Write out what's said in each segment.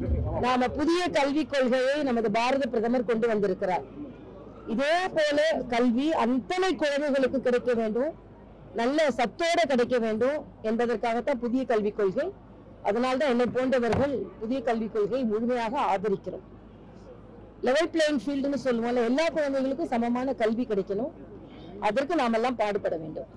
நாம புதிய கல்விக் கொள்கையை நமது பாரத பிரதமர் கொண்டு வந்திருக்கிறார் இதே போல கல்வி அத்தனை குழந்தைகளுக்கு கிடைக்க வேண்டும் நல்ல சத்தோட கிடைக்க வேண்டும் என்பதற்காகத்தான் புதிய கல்விக் கொள்கை அதனால்தான் என்னை போன்றவர்கள் புதிய கல்விக் கொள்கையை முழுமையாக ஆதரிக்கிறோம் லெவல் பிளேயிங் ஃபீல்டுன்னு சொல்லுவோம்ல எல்லா குழந்தைகளுக்கும் சமமான கல்வி கிடைக்கணும் அதற்கு நாமெல்லாம் பாடுபட வேண்டும்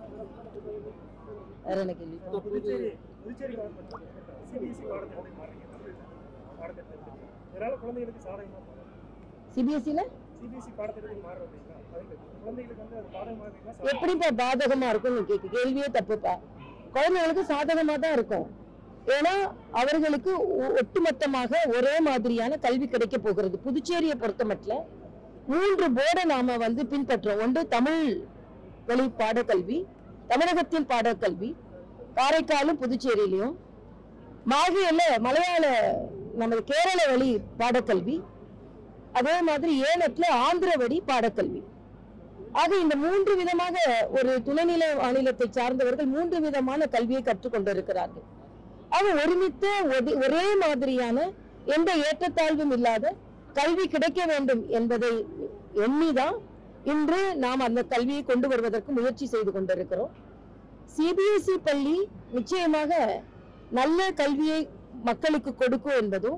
வேற என்ன கேள்வி புதுச்சேரி புதுச்சேரி கவர்மெண்ட் சிபிஎஸ்சி பாடத்திட்டத்தை மாறுறீங்க தமிழ் பாடத்திட்டத்தை இதனால குழந்தைகளுக்கு சாதகமாக சிபிஎஸ்சில சிபிஎஸ்சி பாடத்திட்டத்துக்கு மாறுறது இல்லைங்களா அதுக்கு குழந்தைகளுக்கு வந்து அது பாதகமாக இருக்குங்களா சாதகமா- எப்படிப்பா பாதகமா இருக்கும் நீ கேக்கு கேள்வியே தப்புப்பா குழந்தைகளுக்கு சாதகமா தான் இருக்கும் ஏன்னா அவர்களுக்கு ஒ- ஒட்டுமொத்தமாக ஒரே மாதிரியான கல்வி கிடைக்க போகிறது புதுச்சேரியை பொறுத்த மட்டும் மூன்று போர்டை நாம வந்து பின்பற்றோம் ஒன்று தமிழ் வழி பாடக்கல்வி தமிழகத்தில் பாடக்கல்வி காரைக்காலும் புதுச்சேரியிலையும் மாகியில மலையாள நமது கேரள வழி பாடக்கல்வி அதே மாதிரி ஏலத்துல ஆந்திர வழி பாடக்கல்வி ஆக இந்த மூன்று விதமாக ஒரு துணைநிலை மாநிலத்தை சார்ந்தவர்கள் மூன்று விதமான கல்வியை கற்றுக்கொண்டிருக்கிறார்கள் ஆக ஒருமித்த ஒதி- ஒரே மாதிரியான எந்த ஏற்றத்தாழ்வும் இல்லாத கல்வி கிடைக்க வேண்டும் என்பதை எண்ணிதான் இன்று நாம் அந்த கல்வியை கொண்டு வருவதற்கு முயற்சி செய்து கொண்டிருக்கிறோம் சிபிஎஸ்இ பள்ளி நிச்சயமாக நல்ல கல்வியை மக்களுக்கு கொடுக்கும் என்பதும்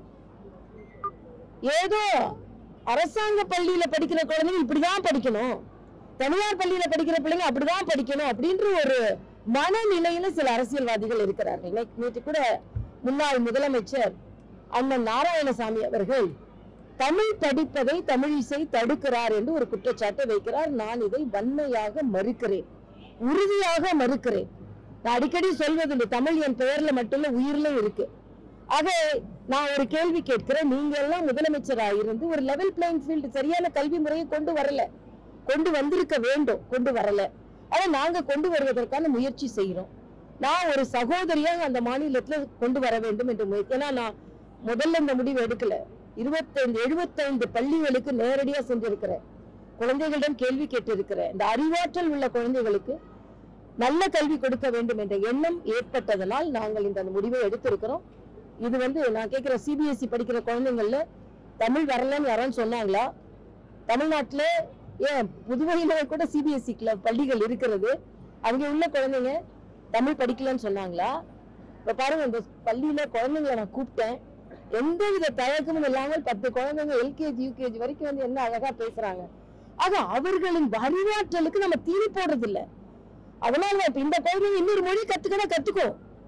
ஏதோ அரசாங்க பள்ளியில படிக்கிற குழந்தைங்க இப்படிதான் படிக்கணும் தனியார் பள்ளியில படிக்கிற பிள்ளைங்க அப்படிதான் படிக்கணும் அப்படின்ற ஒரு மனநிலையில சில அரசியல்வாதிகள் இருக்கிறார்கள் நேற்று நேற்று கூட முன்னாள் முதலமைச்சர் அண்ணன் நாராயணசாமி அவர்கள் தமிழ் படிப்பதை தமிழிசை தடுக்கிறார் என்று ஒரு குற்றச்சாட்டை வைக்கிறார் நான் இதை வன்மையாக மறுக்கிறேன் உறுதியாக மறுக்கிறேன் நான் அடிக்கடி சொல்வதுண்டு தமிழ் என் பெயர்ல மட்டும் இல்ல உயிர்ல இருக்கு ஆக நான் ஒரு கேள்வி கேட்கிறேன் நீங்க எல்லாம் முதலமைச்சரா இருந்து ஒரு லெவல் பிளேயிங் ஃபீல்டு சரியான கல்வி முறையை கொண்டு வரல கொண்டு வந்திருக்க வேண்டும் கொண்டு வரல ஆனா நாங்க கொண்டு வருவதற்கான முயற்சி செய்யறோம் நான் ஒரு சகோதரியாக அந்த மாநிலத்துல கொண்டு வர வேண்டும் என்று முயற்சி ஏன்னா நான் முதல்ல இந்த முடிவு எடுக்கல இருபத்தைந்து எழுபத்தைந்து பள்ளிகளுக்கு நேரடியா சென்றிருக்கிறேன் குழந்தைகளிடம் கேள்வி கேட்டிருக்கிறேன் இந்த அறிவாற்றல் உள்ள குழந்தைகளுக்கு நல்ல கல்வி கொடுக்க வேண்டும் என்ற எண்ணம் ஏற்பட்டதனால் நாங்கள் இந்த முடிவை எடுத்திருக்கிறோம் இது வந்து நான் கேட்கிற சிபிஎஸ்இ படிக்கிற குழந்தைங்கள்ல தமிழ் வரலன்னு யாராவது சொன்னாங்களா தமிழ்நாட்டுல ஏன் புதுவையில கூட சிபிஎஸ்இ பள்ளிகள் இருக்கிறது அங்கே உள்ள குழந்தைங்க தமிழ் படிக்கலன்னு சொன்னாங்களா இப்ப பாருங்க இந்த பள்ளியில குழந்தைங்களை நான் கூப்பிட்டேன் எந்தவித தயக்கமும் இல்லாமல் பத்து குழந்தைங்க எல்கேஜி யூகேஜி வரைக்கும் வந்து என்ன அழகா பேசுறாங்க ஆக அவர்களின் அறிவாற்றலுக்கு நம்ம தீனி போடுறது இல்ல அதனால இப்ப இந்த குழந்தைங்க இன்னொரு மொழி கத்துக்கணும் கத்துக்கோ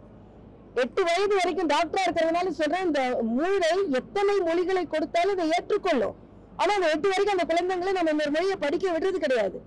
எட்டு வயது வரைக்கும் டாக்டரா இருக்கிறதுனால சொல்றேன் இந்த மூளை எத்தனை மொழிகளை கொடுத்தாலும் அதை ஏற்றுக்கொள்ளும் ஆனா அந்த எட்டு வரைக்கும் அந்த குழந்தைங்களை நம்ம இன்னொரு மொழியை படிக்க விடுறது கிடையாது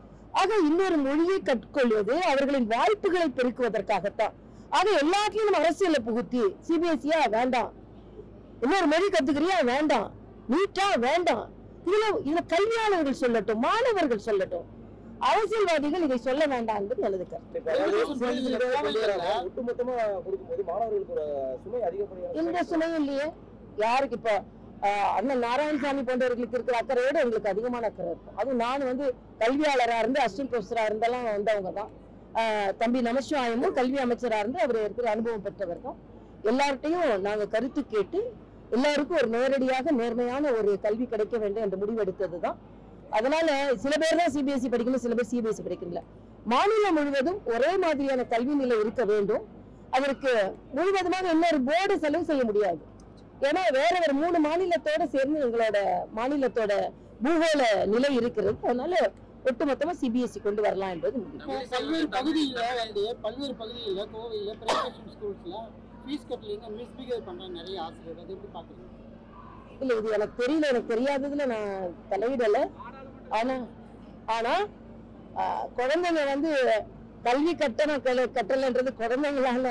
ஆக இன்னொரு மொழியை கற்றுக்கொள்வது அவர்களின் வாய்ப்புகளை பெருக்குவதற்காகத்தான் ஆக எல்லாத்தையும் நம்ம அரசியல புகுத்தி சிபிஎஸ்சியா வேண்டாம் இன்னொரு மொழி கத்துக்கிறியா வேண்டாம் நீட்டா வேண்டாம் இதுல இதுல கல்வியாளர்கள் சொல்லட்டும் மாணவர்கள் சொல்லட்டும் அரசியல்வாதிகள் இதை சொல்ல வேண்டாம் என்பது எனது கருத்து ஒட்டுமொத்தமா கொடுக்கும்போது மாணவர்களுக்கு ஒரு சுமை அதிகப்படியான இந்த சுமையும் இல்லையே யாருக்கு இப்ப ஆஹ், அண்ணன் நாராயணசாமி போன்றவர்களுக்கு இருக்கிற அக்கறையோட எங்களுக்கு அதிகமான அக்கறை இருக்கும் அதுவும் நான் வந்து கல்வியாளரா இருந்து அசிஸ்டன்ட் ப்ரொஃபஸரா இருந்தெல்லாம் வந்தவங்க தான் ஆஹ், தம்பி நமசிவாயமும் கல்வி அமைச்சரா இருந்து அவர் இருக்கிற அனுபவம் பெற்றவர் தான் எல்லார்ட்டையும் நாங்க கருத்து கேட்டு எல்லாருக்கும் ஒரு நேரடியாக நேர்மையான ஒரு கல்வி கிடைக்க வேண்டும் என்று முடிவெடுத்தது தான் அதனால சில பேர் தான் சிபிஎஸ்சி படிக்கணும் சில பேர் சிபிஎஸ்சி படிக்கல மாநிலம் முழுவதும் ஒரே மாதிரியான கல்வி நிலை இருக்க வேண்டும் அதற்கு முழுவதுமாக இன்னொரு போர்டு செலவு செய்ய முடியாது ஏன்னா வேற ஒரு மூணு மாநிலத்தோட சேர்ந்து எங்களோட மாநிலத்தோட பூகோள நிலை இருக்கிறது அதனால ஒட்டுமொத்தமா சிபிஎஸ்சி கொண்டு வரலாம் என்பது முடிவு பல்வேறு பகுதியில வந்து பல்வேறு பகுதியில கோவையில பிரைவேட் ஸ்கூல்ஸ்ல ஃபீஸ் கட்டலைங்க மிஸ்பிஹேவ் பண்றாங்க நிறைய ஆசிரியர் அதை எப்படி பாக்குறீங்க இல்ல இது எனக்கு தெரியல எனக்கு தெரியாததுல நான் தலையிடல ஆனா ஆனா ஆஹ், குழந்தைங்க வந்து கல்வி கட்டணம் கல- கட்டலைன்றது குழந்தைங்களால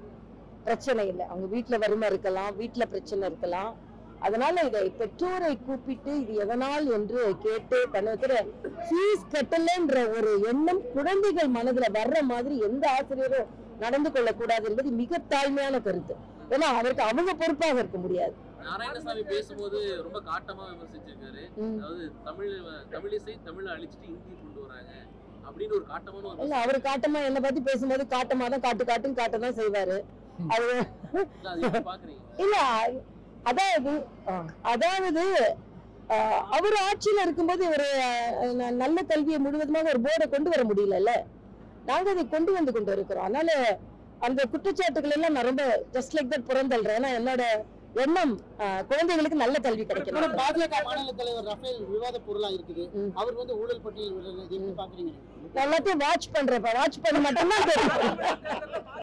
பிரச்சனை இல்லை அவங்க வீட்டுல வறுமை இருக்கலாம் வீட்டுல பிரச்சனை இருக்கலாம் அதனால இதை பெற்றோரை கூப்பிட்டு இது எதனால் என்று கேட்டு பண்ணுற ஃபீஸ் கட்டலைன்ற ஒரு எண்ணம் குழந்தைகள் மனதுல வர்ற மாதிரி எந்த ஆசிரியரும் நடந்து கொள்ளக்கூடாது என்பது மிக தாழ்மையான கருத்து ஏன்னா அதற்கு அவங்க பொறுப்பாக இருக்க முடியாது நாராயணசாமி பேசும்போது ரொம்ப காட்டமா விமர்சிச்சிருக்காரு ம். அதாவது தமிழ் தமிழிசை தமிழை அழிச்சிட்டு ஹிந்தி கொண்டு வராங்க அப்படின்னு ஒரு காட்டமான ஒரு இல்ல அவரு காட்டமா என்ன பத்தி பேசும்போது காட்டமா தான் காட்டு காட்டுன்னு காட்ட தான் செய்வாரு அது இல்ல, அது எப்படி பாக்குறீங்க இல்ல அதாவது அதாவது ஆஹ், அவர் ஆட்சியில இருக்கும்போது ஒரு ஆஹ், ந- நல்ல கல்வியை முழுவதுமாக ஒரு போர்டை கொண்டு வர முடியலல்ல நாங்க அதை கொண்டு வந்து கொண்டு இருக்கிறோம் அதனால அந்த குற்றச்சாட்டுகள் எல்லாம் நான் ரொம்ப ஜஸ்ட் லைக் தட் புறந்தல்றேன் ஏன்னா என்னோட எண்ணம் ஆஹ், குழந்தைகளுக்கு நல்ல கல்வி ஆனா கிடைக்கணும் பாஜக மாநில தலைவர் ரஃபேல் விவாத பொருளா இருக்குது ம். அவர் வந்து ஊழல் பட்டியல் விடுறது எப்படி பாக்குறீங்க நீங்க? நான் எல்லாத்தையும் வாட்ச் பண்றேன் வாட்ச் பண்ண மாட்டேன்னா